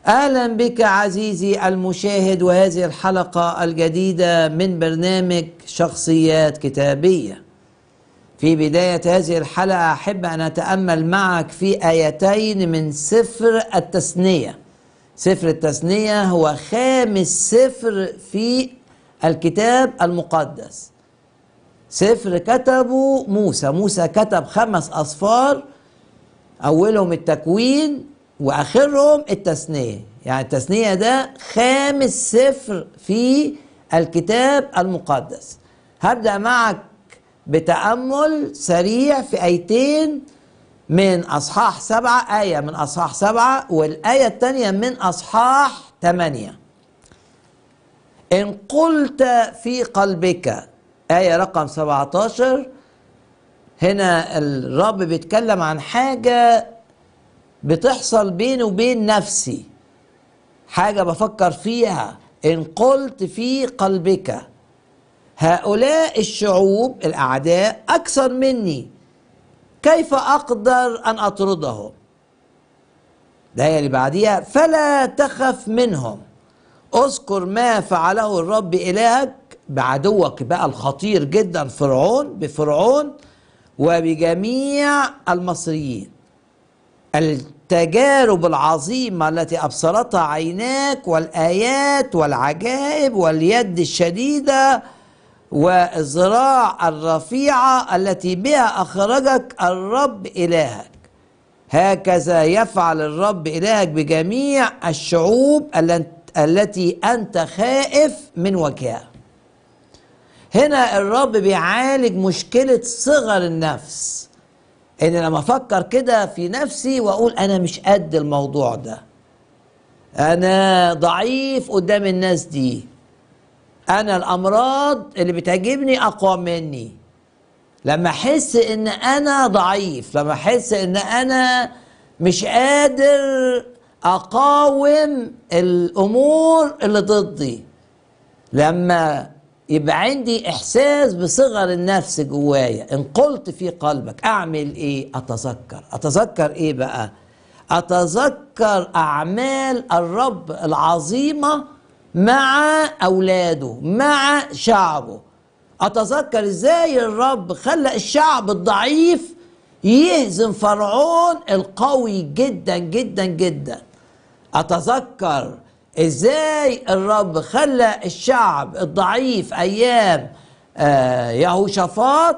اهلا بك عزيزي المشاهد وهذه الحلقه الجديده من برنامج شخصيات كتابيه في بدايه هذه الحلقه احب ان اتامل معك في ايتين من سفر التثنيه سفر التثنيه هو خامس سفر في الكتاب المقدس سفر كتبه موسى موسى كتب خمس أصفار أولهم التكوين وآخرهم التثنية يعني التثنية ده خامس سفر في الكتاب المقدس هبدأ معك بتأمل سريع في آيتين من أصحاح سبعة آية من أصحاح سبعة والآية الثانية من أصحاح ثمانية إن قلت في قلبك آية رقم 17 هنا الرب بيتكلم عن حاجة بتحصل بيني وبين نفسي حاجة بفكر فيها إن قلت في قلبك هؤلاء الشعوب الأعداء أكثر مني كيف أقدر أن أطردهم الآية اللي بعديها فلا تخف منهم اذكر ما فعله الرب إلهك بعدوك بقى الخطير جدا فرعون بفرعون وبجميع المصريين التجارب العظيمة التي أبصرتها عيناك والآيات والعجائب واليد الشديدة والذراع الرفيعة التي بها أخرجك الرب إلهك هكذا يفعل الرب إلهك بجميع الشعوب التي أنت خائف من وجهها هنا الرب بيعالج مشكلة صغر النفس ان لما افكر كده في نفسي واقول انا مش قد الموضوع ده انا ضعيف قدام الناس دي انا الامراض اللي بتعجبني اقوى مني لما احس ان انا ضعيف لما احس ان انا مش قادر اقاوم الامور اللي ضدي لما يبقى عندي احساس بصغر النفس جوايا ان قلت في قلبك اعمل ايه اتذكر اتذكر ايه بقى اتذكر اعمال الرب العظيمه مع اولاده مع شعبه اتذكر ازاي الرب خلى الشعب الضعيف يهزم فرعون القوي جدا جدا جدا اتذكر ازاي الرب خلى الشعب الضعيف ايام آه يهوشافاط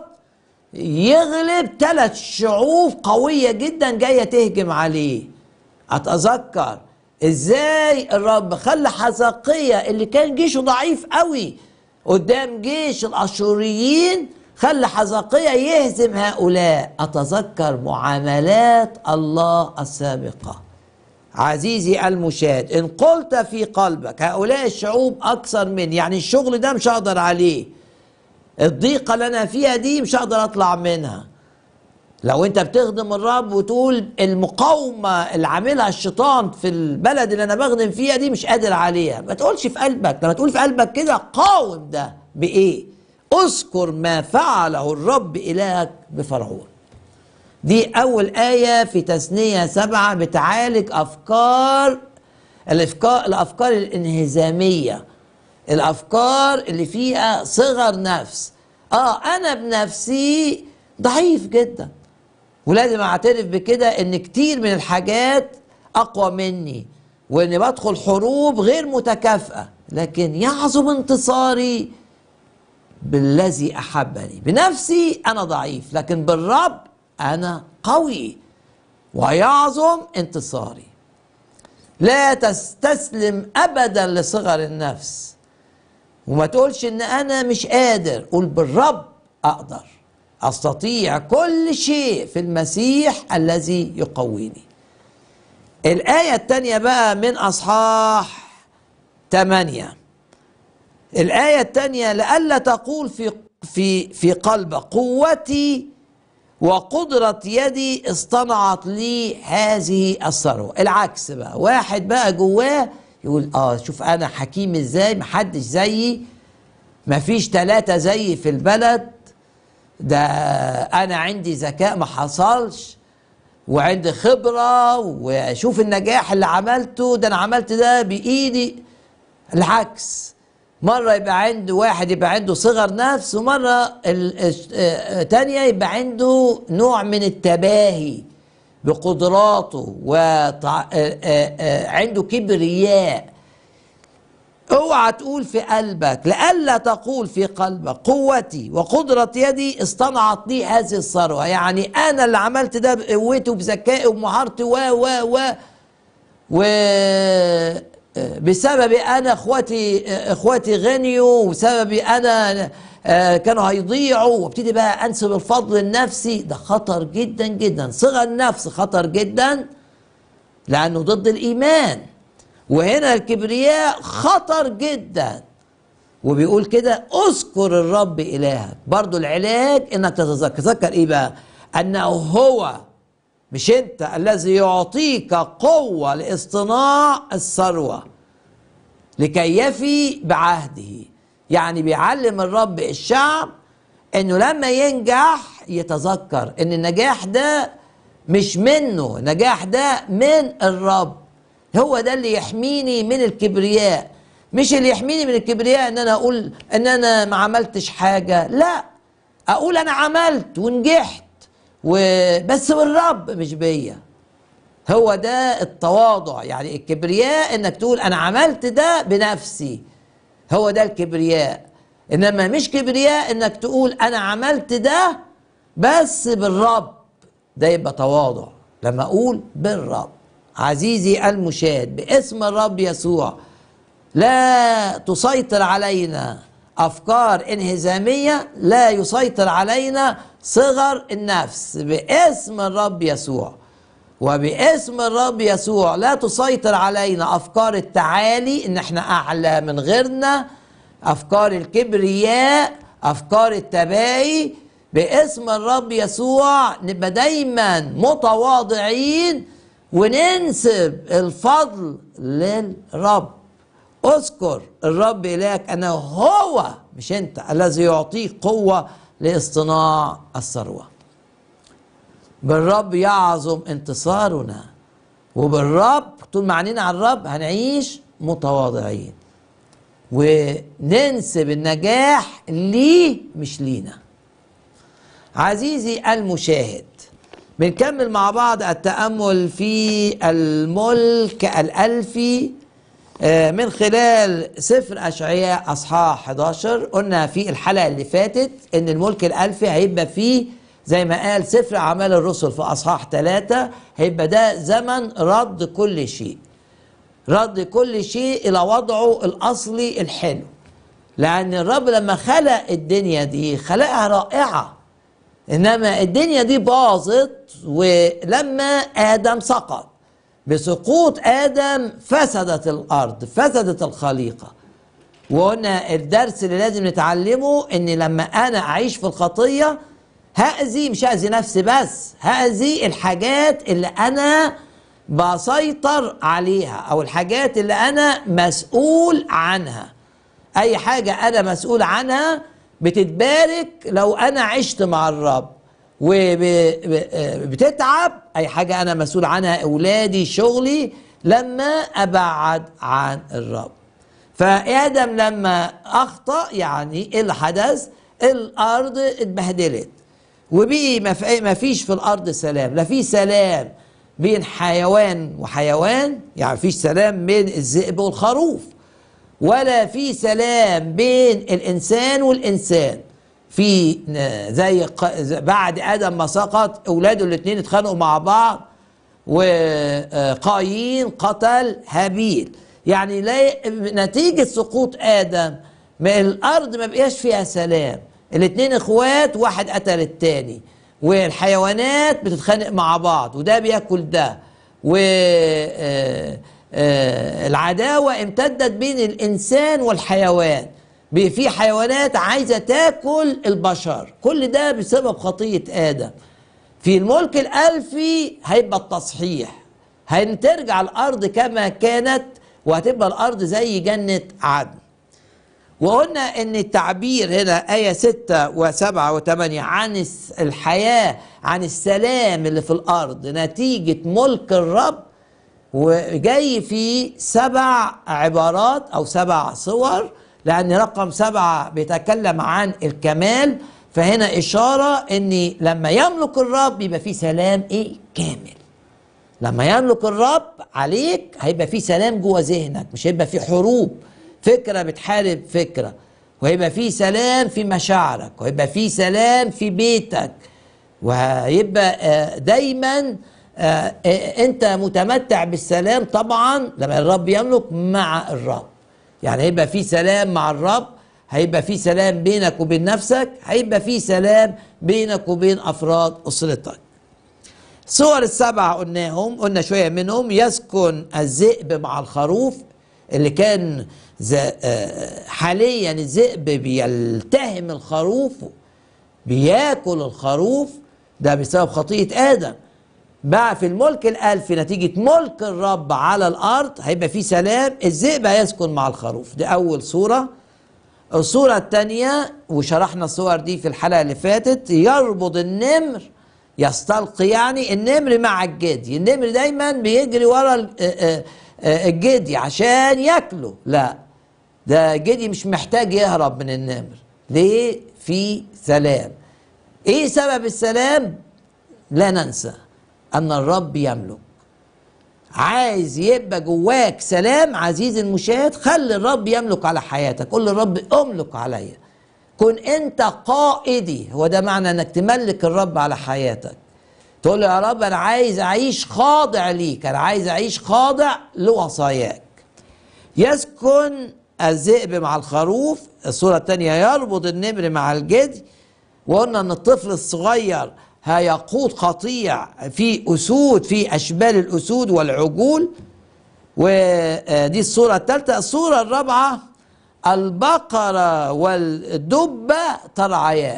يغلب ثلاث شعوب قوية جدا جاية تهجم عليه اتذكر ازاي الرب خلى حزقية اللي كان جيشه ضعيف قوي قدام جيش الاشوريين خلى حزقية يهزم هؤلاء اتذكر معاملات الله السابقه عزيزي المشاهد ان قلت في قلبك هؤلاء الشعوب اكثر من يعني الشغل ده مش هقدر عليه الضيقه اللي انا فيها دي مش هقدر اطلع منها لو انت بتخدم الرب وتقول المقاومه اللي عاملها الشيطان في البلد اللي انا بخدم فيها دي مش قادر عليها ما تقولش في قلبك لما تقول في قلبك كده قاوم ده بايه اذكر ما فعله الرب الهك بفرعون دي أول آية في تثنية سبعة بتعالج أفكار الأفكار, الأفكار الانهزامية الأفكار اللي فيها صغر نفس آه أنا بنفسي ضعيف جدا ولازم أعترف بكده إن كتير من الحاجات أقوى مني وإني بدخل حروب غير متكافئة لكن يعظم انتصاري بالذي أحبني بنفسي أنا ضعيف لكن بالرب انا قوي ويعظم انتصاري لا تستسلم ابدا لصغر النفس وما تقولش ان انا مش قادر قول بالرب اقدر استطيع كل شيء في المسيح الذي يقويني الآية الثانية بقى من أصحاح ثمانية الآية الثانية لئلا تقول في في في قلبك قوتي وقدرة يدي اصطنعت لي هذه الثروة العكس بقى واحد بقى جواه يقول اه شوف انا حكيم ازاي محدش زيي مفيش ثلاثة زيي في البلد ده انا عندي ذكاء ما حصلش وعندي خبرة واشوف النجاح اللي عملته ده انا عملت ده بايدي العكس مرة يبقى عنده واحد يبقى عنده صغر نفس ومرة تانية يبقى عنده نوع من التباهي بقدراته وعنده كبرياء اوعى تقول في قلبك لئلا تقول في قلبك قوتي وقدرة يدي اصطنعت لي هذه الثروة يعني انا اللي عملت ده بقوتي وبذكائي وبمهارتي و و و و بسببي انا اخواتي اخواتي غنيوا وبسببي انا كانوا هيضيعوا وابتدي بقى انسب الفضل النفسي ده خطر جدا جدا صغر النفس خطر جدا لانه ضد الايمان وهنا الكبرياء خطر جدا وبيقول كده اذكر الرب الهك برضو العلاج انك تتذكر تذكر ايه بقى انه هو مش انت الذي يعطيك قوة لاصطناع الثروة لكي يفي بعهده يعني بيعلم الرب الشعب انه لما ينجح يتذكر ان النجاح ده مش منه النجاح ده من الرب هو ده اللي يحميني من الكبرياء مش اللي يحميني من الكبرياء ان انا اقول ان انا ما عملتش حاجة لا اقول انا عملت ونجحت وبس بالرب مش بيا هو ده التواضع يعني الكبرياء انك تقول انا عملت ده بنفسي هو ده الكبرياء انما مش كبرياء انك تقول انا عملت ده بس بالرب ده يبقى تواضع لما اقول بالرب عزيزي المشاهد باسم الرب يسوع لا تسيطر علينا افكار انهزاميه لا يسيطر علينا صغر النفس باسم الرب يسوع وباسم الرب يسوع لا تسيطر علينا افكار التعالي ان احنا اعلى من غيرنا افكار الكبرياء افكار التباهي باسم الرب يسوع نبقى دايما متواضعين وننسب الفضل للرب اذكر الرب الهك انه هو مش انت الذي يعطيك قوه لاصطناع الثروه بالرب يعظم انتصارنا وبالرب طول ما عنينا على الرب هنعيش متواضعين وننسب النجاح ليه مش لينا عزيزي المشاهد بنكمل مع بعض التأمل في الملك الألفي من خلال سفر أشعياء أصحاح 11 قلنا في الحلقة اللي فاتت إن الملك الألفي هيبقى فيه زي ما قال سفر أعمال الرسل في أصحاح 3 هيبقى ده زمن رد كل شيء رد كل شيء إلى وضعه الأصلي الحلو لأن الرب لما خلق الدنيا دي خلقها رائعة إنما الدنيا دي باظت ولما آدم سقط بسقوط آدم فسدت الأرض فسدت الخليقة وقلنا الدرس اللي لازم نتعلمه إن لما أنا أعيش في الخطية هأذي مش هأذي نفسي بس هأذي الحاجات اللي أنا بسيطر عليها أو الحاجات اللي أنا مسؤول عنها أي حاجة أنا مسؤول عنها بتتبارك لو أنا عشت مع الرب وبتتعب اي حاجه انا مسؤول عنها اولادي شغلي لما ابعد عن الرب فادم لما اخطا يعني ايه اللي حدث الارض اتبهدلت وبقي ما فيش في الارض سلام لا في سلام بين حيوان وحيوان يعني فيش سلام بين الذئب والخروف ولا في سلام بين الانسان والانسان في زي بعد ادم ما سقط اولاده الاثنين اتخانقوا مع بعض وقايين قتل هابيل يعني نتيجه سقوط ادم ما الارض ما بقاش فيها سلام الاثنين اخوات واحد قتل الثاني والحيوانات بتتخانق مع بعض وده بياكل ده والعداوه امتدت بين الانسان والحيوان في حيوانات عايزة تاكل البشر كل ده بسبب خطية آدم في الملك الألفي هيبقى التصحيح هترجع الأرض كما كانت وهتبقى الأرض زي جنة عدن وقلنا ان التعبير هنا آية ستة وسبعة وثمانية عن الس- الحياة عن السلام اللي في الأرض نتيجة ملك الرب وجاي في سبع عبارات أو سبع صور لأن رقم سبعة بيتكلم عن الكمال فهنا إشارة إن لما يملك الرب يبقى في سلام إيه كامل لما يملك الرب عليك هيبقى في سلام جوه ذهنك مش هيبقى في حروب فكره بتحارب فكره وهيبقى في سلام في مشاعرك وهيبقى في سلام في بيتك وهيبقى آه، دايما آه، آه، انت متمتع بالسلام طبعا لما الرب يملك مع الرب يعني هيبقى في سلام مع الرب هيبقى في سلام بينك وبين نفسك هيبقى في سلام بينك وبين افراد اسرتك صور السبعة قلناهم قلنا شوية منهم يسكن الذئب مع الخروف اللي كان ز- آه، حاليا الذئب بيلتهم الخروف بياكل الخروف ده بسبب خطية آدم بقى في الملك الألفي نتيجة ملك الرب على الأرض هيبقى في سلام الذئب هيسكن مع الخروف دي أول صورة الصورة الثانية وشرحنا الصور دي في الحلقة اللي فاتت يربط النمر يستلقي يعني النمر مع الجدي النمر دايما بيجري ورا ال- آه، آه، الجدي عشان ياكله لا ده الجدي مش محتاج يهرب من النمر ليه في سلام ايه سبب السلام لا ننسى ان الرب يملك عايز يبقى جواك سلام عزيزي المشاهد خلي الرب يملك على حياتك قول للرب املك عليا كن انت قائدي هو ده معنى انك تملك الرب على حياتك تقول له يا رب انا عايز اعيش خاضع ليك انا عايز اعيش خاضع لوصاياك يسكن الذئب مع الخروف الصورة الثانية يربط النمر مع الجدي وقلنا ان الطفل الصغير هيقود قطيع في اسود في اشبال الاسود والعجول ودي الصورة الثالثة الصورة الرابعة البقرة والدبة ترعيان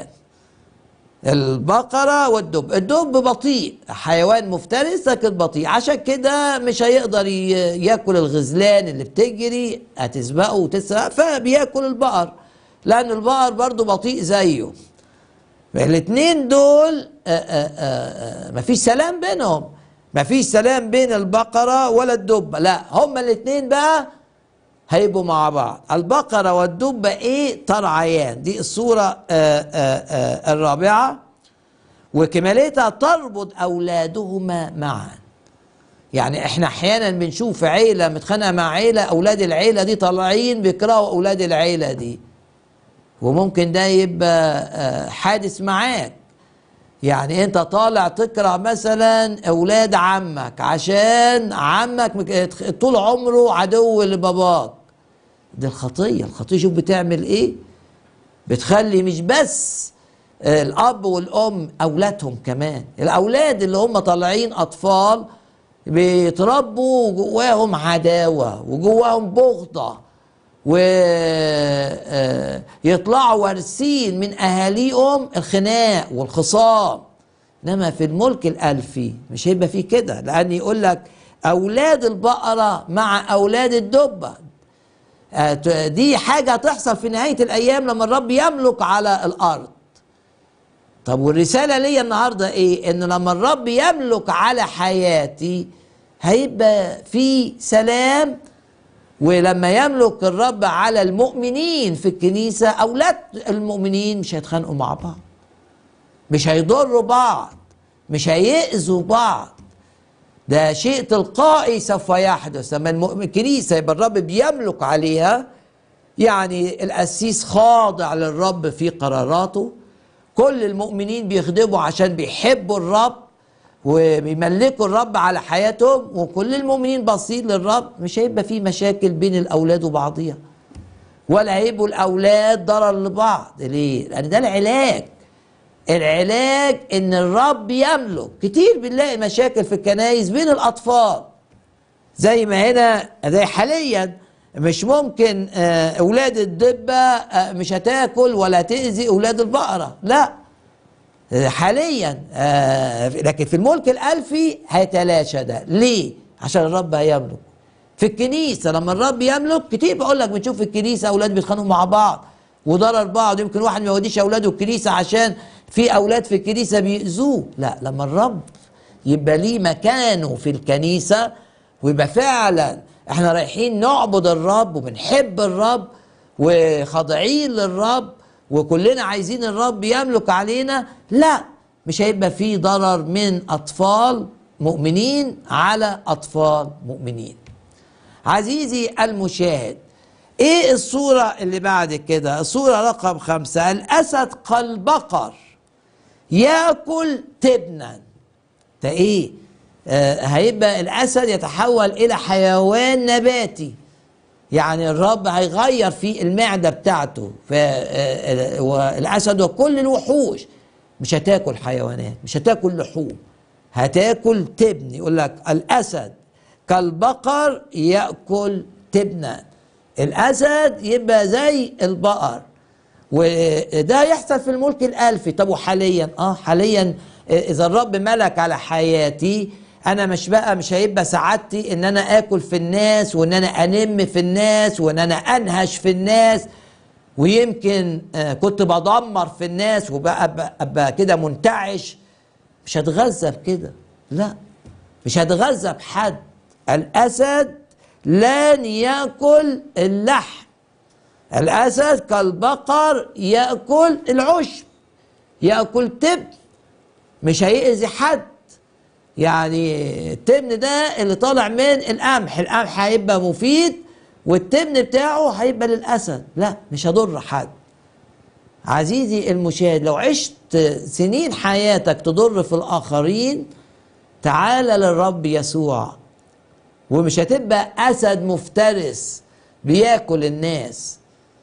البقرة والدب الدب بطيء حيوان مفترس لكن بطيء عشان كده مش هيقدر ي- ياكل الغزلان اللي بتجري هتسبقه وتسرق فبياكل البقر لأن البقر برضو بطيء زيه الاثنين دول آه، آه، آه، آه، مفيش سلام بينهم مفيش سلام بين البقرة ولا الدبة لا هما الاثنين بقى هيبقوا مع بعض البقرة والدبة ايه ترعيان دي الصورة آه، آه، آه، الرابعة وكمالتها تربط أولادهما معا يعني احنا احيانا بنشوف عيلة متخانقة مع عيلة أولاد العيلة دي طالعين بيكرهوا أولاد العيلة دي وممكن ده يبقى آه، حادث معاك يعني انت طالع تكره مثلا اولاد عمك عشان عمك مك- طول عمره عدو لباباك دي الخطيه الخطيه شوف بتعمل ايه بتخلي مش بس آه، الاب والام اولادهم كمان الاولاد اللي هم طالعين اطفال بيتربوا جواهم عداوه وجواهم بغضه ويطلعوا وارثين من اهاليهم الخناق والخصام انما في الملك الالفي مش هيبقى فيه كده لان يقول لك اولاد البقره مع اولاد الدبه آه، ت- دي حاجه هتحصل في نهايه الايام لما الرب يملك على الارض طب والرساله ليا النهارده ايه ان لما الرب يملك على حياتي هيبقى في سلام ولما يملك الرب على المؤمنين في الكنيسة أولاد المؤمنين مش هيتخانقوا مع بعض مش هيضروا بعض مش هيأذوا بعض ده شيء تلقائي سوف يحدث لما المؤمن الكنيسة يبقى الرب بيملك عليها يعني القسيس خاضع للرب في قراراته كل المؤمنين بيخدموا عشان بيحبوا الرب وبيملكوا الرب على حياتهم وكل المؤمنين باصين للرب مش هيبقى في مشاكل بين الاولاد وبعضيها ولا هيبقوا الاولاد ضرر لبعض ليه؟ لان ده العلاج العلاج ان الرب يملك كتير بنلاقي مشاكل في الكنايس بين الاطفال زي ما هنا زي حاليا مش ممكن آه، اولاد الدبه آه، مش هتاكل ولا تاذي اولاد البقره لا آه، حاليا آه، لكن في الملك الالفي هيتلاشى ده ليه عشان الرب هيملك في الكنيسة لما الرب يملك كتير بقول لك بنشوف في الكنيسة أولاد بيتخانقوا مع بعض وضرر بعض يمكن واحد ما يوديش أولاده الكنيسة عشان في أولاد في الكنيسة بيأذوه لا لما الرب يبقى ليه مكانه في الكنيسة ويبقى فعلا احنا رايحين نعبد الرب وبنحب الرب وخاضعين للرب وكلنا عايزين الرب يملك علينا لا مش هيبقى فيه ضرر من أطفال مؤمنين على أطفال مؤمنين عزيزي المشاهد ايه الصورة اللي بعد كده الصورة رقم خمسة الأسد كالبقر يأكل تبنا ده ايه آه هيبقى الأسد يتحول إلى حيوان نباتي يعني الرب هيغير في المعدة بتاعته والأسد وكل الوحوش مش هتاكل حيوانات مش هتاكل لحوم هتاكل تبن يقول لك الأسد كالبقر يأكل تبنا الأسد يبقى زي البقر وده يحصل في الملك الألفي طب وحاليا اه حاليا إذا الرب ملك على حياتي انا مش بقى مش هيبقى سعادتي ان انا اكل في الناس وان انا انم في الناس وان انا انهش في الناس ويمكن آه كنت بدمر في الناس وبقى ابقى كده منتعش مش هتغذى بكده لا مش هتغذى بحد الاسد لن ياكل اللحم الاسد كالبقر ياكل العشب ياكل تبن مش هيأذي حد يعني التبن ده اللي طالع من القمح القمح هيبقى مفيد والتبن بتاعه هيبقى للأسد لا مش هضر حد عزيزي المشاهد لو عشت سنين حياتك تضر في الآخرين تعال للرب يسوع ومش هتبقى أسد مفترس بياكل الناس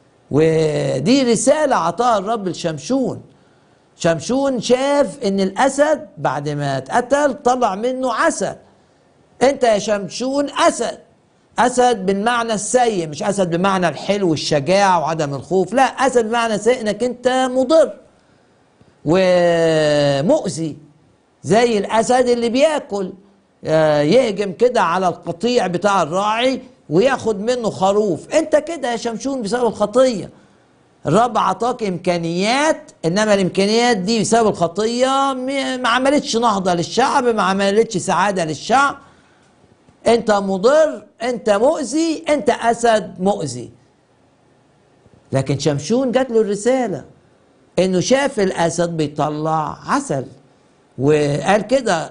ودي رسالة عطاها الرب لشمشون شمشون شاف ان الاسد بعد ما اتقتل طلع منه عسل انت يا شمشون اسد اسد بالمعنى السيء مش اسد بمعنى الحلو والشجاعه وعدم الخوف لا اسد بمعنى سيء انك انت مضر ومؤذي زي الاسد اللي بياكل يهجم كده على القطيع بتاع الراعي وياخد منه خروف انت كده يا شمشون بسبب الخطيه الرب عطاك امكانيات انما الامكانيات دي بسبب الخطيه ما عملتش نهضه للشعب ما عملتش سعاده للشعب انت مضر انت مؤذي انت اسد مؤذي لكن شمشون جات له الرساله انه شاف الاسد بيطلع عسل وقال كده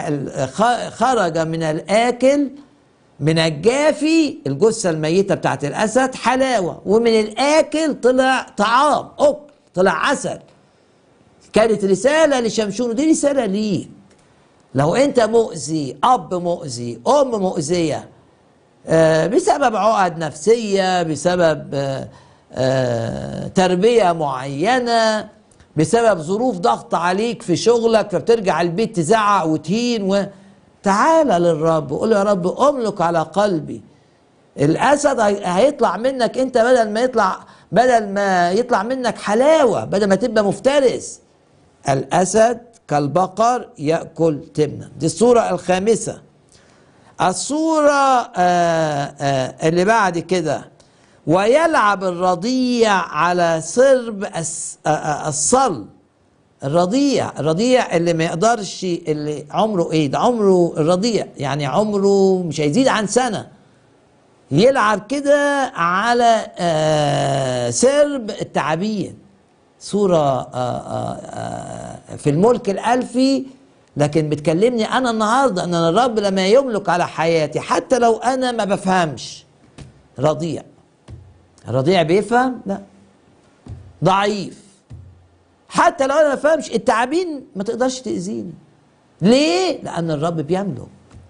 خرج من الاكل من الجافي الجثة الميتة بتاعت الأسد حلاوة ومن الآكل طلع طعام أكل طلع عسل كانت رسالة لشمشون ودي رسالة ليك لو أنت مؤذي أب مؤذي أم مؤذية آه بسبب عقد نفسية بسبب آه آه تربية معينة بسبب ظروف ضغط عليك في شغلك فبترجع البيت تزعق وتهين و تعالى للرب وقول يا رب املك على قلبي الاسد هيطلع منك انت بدل ما يطلع بدل ما يطلع منك حلاوه بدل ما تبقى مفترس الاسد كالبقر ياكل تبنا دي الصوره الخامسه الصوره آآ آآ اللي بعد كده ويلعب الرضيع على صرب الصلب الرضيع الرضيع اللي ما يقدرش اللي عمره ايه ده عمره الرضيع يعني عمره مش هيزيد عن سنه يلعب كده على آه سرب التعابين صورة آه آه في الملك الألفي لكن بتكلمني أنا النهاردة أن الرب لما يملك على حياتي حتى لو أنا ما بفهمش رضيع الرضيع بيفهم لا ضعيف حتى لو انا ما فهمش التعابين ما تقدرش تاذيني ليه لان الرب بيملك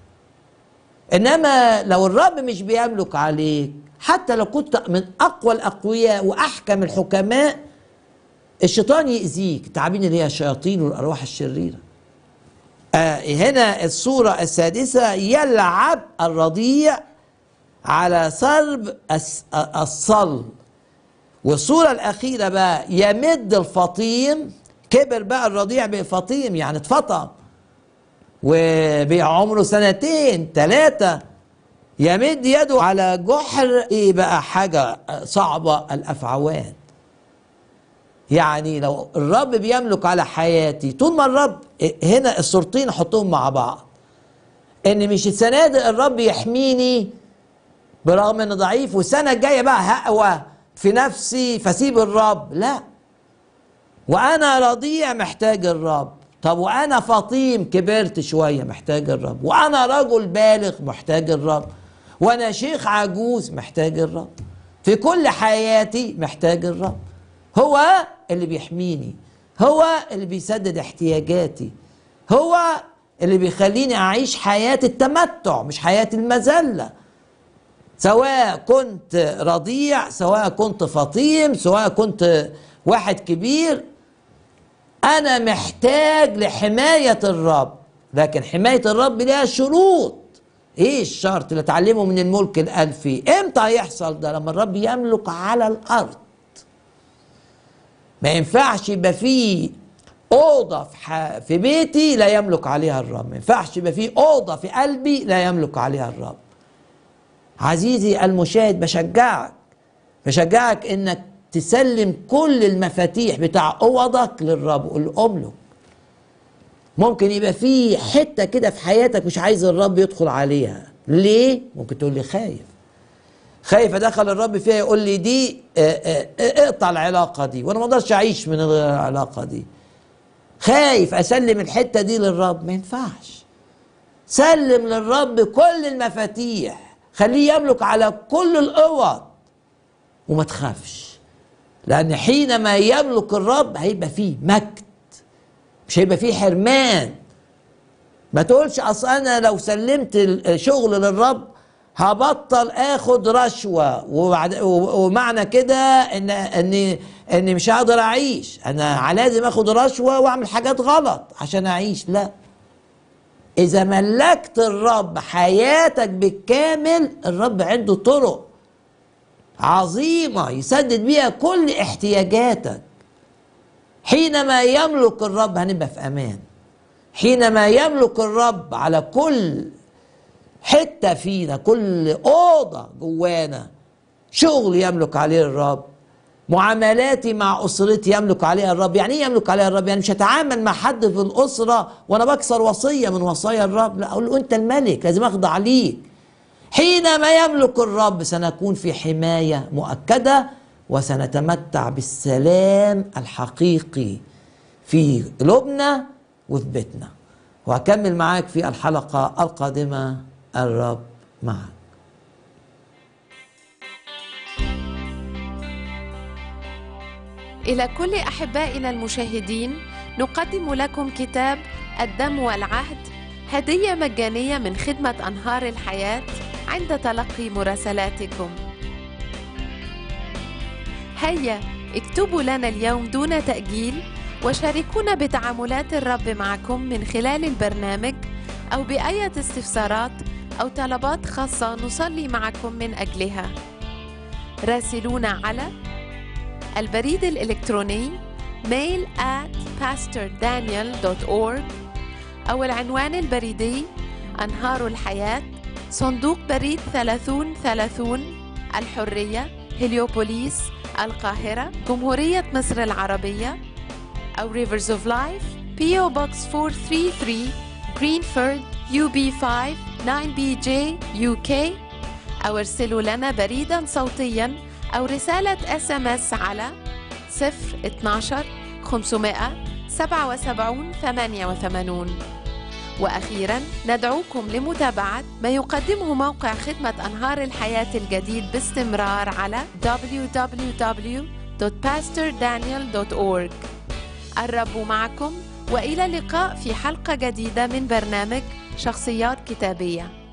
انما لو الرب مش بيملك عليك حتى لو كنت من اقوى الاقوياء واحكم الحكماء الشيطان يأذيك التعابين اللي هي الشياطين والارواح الشريره آه هنا الصوره السادسه يلعب الرضيع على صلب الصلب والصورة الأخيرة بقى يمد الفطيم كبر بقى الرضيع بفطيم يعني اتفطم وبقى عمره سنتين ثلاثة يمد يده على جحر ايه بقى حاجة صعبة الافعوان يعني لو الرب بيملك على حياتي طول ما الرب هنا الصورتين حطهم مع بعض ان مش السنه دي الرب يحميني برغم اني ضعيف والسنه الجايه بقى هقوى في نفسي فسيب الرب لا وانا رضيع محتاج الرب طب وانا فطيم كبرت شويه محتاج الرب وانا رجل بالغ محتاج الرب وانا شيخ عجوز محتاج الرب في كل حياتي محتاج الرب هو اللي بيحميني هو اللي بيسدد احتياجاتي هو اللي بيخليني اعيش حياه التمتع مش حياه المذله سواء كنت رضيع سواء كنت فطيم سواء كنت واحد كبير انا محتاج لحمايه الرب لكن حمايه الرب ليها شروط ايه الشرط اللي اتعلمه من الملك الالفي امتى هيحصل ده لما الرب يملك على الارض ما ينفعش يبقى فيه اوضه في, ح... في بيتي لا يملك عليها الرب ما ينفعش يبقى فيه اوضه في قلبي لا يملك عليها الرب عزيزي المشاهد بشجعك بشجعك انك تسلم كل المفاتيح بتاع اوضك للرب قول له املك ممكن يبقى في حته كده في حياتك مش عايز الرب يدخل عليها ليه ممكن تقول لي خايف خايف ادخل الرب فيها يقول لي دي اه اه اه اقطع العلاقه دي وانا ما اقدرش اعيش من العلاقه دي خايف اسلم الحته دي للرب ما ينفعش سلم للرب كل المفاتيح خليه يملك على كل الاوض وما تخافش لان حينما يملك الرب هيبقى فيه مجد مش هيبقى فيه حرمان ما تقولش اصل انا لو سلمت الشغل للرب هبطل اخد رشوه وبعد ومعنى كده ان اني اني مش هقدر اعيش انا لازم اخد رشوه واعمل حاجات غلط عشان اعيش لا اذا ملكت الرب حياتك بالكامل الرب عنده طرق عظيمه يسدد بيها كل احتياجاتك حينما يملك الرب هنبقى في امان حينما يملك الرب على كل حته فينا كل اوضه جوانا شغل يملك عليه الرب معاملاتي مع اسرتي يملك عليها الرب يعني ايه يملك عليها الرب يعني مش هتعامل مع حد في الاسره وانا بكسر وصيه من وصايا الرب لا اقول له انت الملك لازم اخضع ليك حينما يملك الرب سنكون في حمايه مؤكده وسنتمتع بالسلام الحقيقي في قلوبنا وفي بيتنا وهكمل معاك في الحلقه القادمه الرب معك إلى كل أحبائنا المشاهدين نقدم لكم كتاب الدم والعهد هدية مجانية من خدمة أنهار الحياة عند تلقي مراسلاتكم هيا اكتبوا لنا اليوم دون تأجيل وشاركونا بتعاملات الرب معكم من خلال البرنامج أو بأية استفسارات أو طلبات خاصة نصلي معكم من أجلها راسلونا على البريد الإلكتروني mail at pastordaniel.org أو العنوان البريدي أنهار الحياة صندوق بريد 3030 الحرية هليوبوليس القاهرة جمهورية مصر العربية أو Rivers of Life PO Box 433 Greenford UB5 9BJ UK أو ارسلوا لنا بريدا صوتيا أو رسالة اس ام اس على 012 577 88 وأخيرا ندعوكم لمتابعة ما يقدمه موقع خدمة أنهار الحياة الجديد باستمرار على www.pastordaniel.org الرب معكم وإلى اللقاء في حلقة جديدة من برنامج شخصيات كتابية